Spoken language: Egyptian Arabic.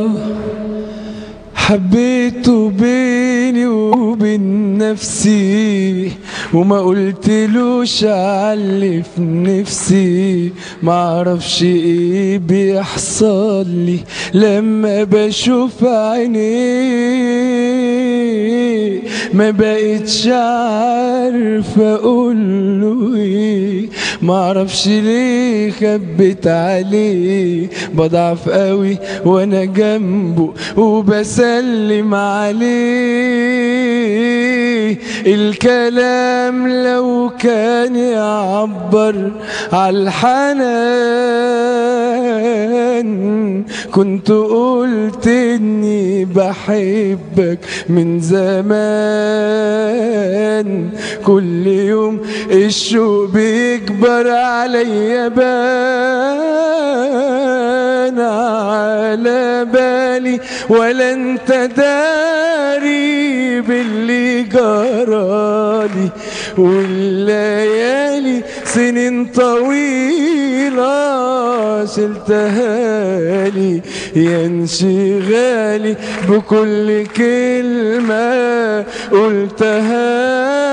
حبيته بيني وبين نفسي وما قلتلوش علي في نفسي معرفش ايه بيحصل لي لما بشوف عينيه ما بقتش عارفه اقوله ايه معرفش ليه خبت عليه بضعف قوي وانا جنبه وبسلم عليه الكلام لو كان يعبر عالحنان كنت قلت اني بحبك من زمان كل يوم الشوق بيكبر عليا بان على بالي ولا انت داري باللي جرالي والليالي سنين طويلة شلتها لي يا انشغالي بكل كلمة قلتها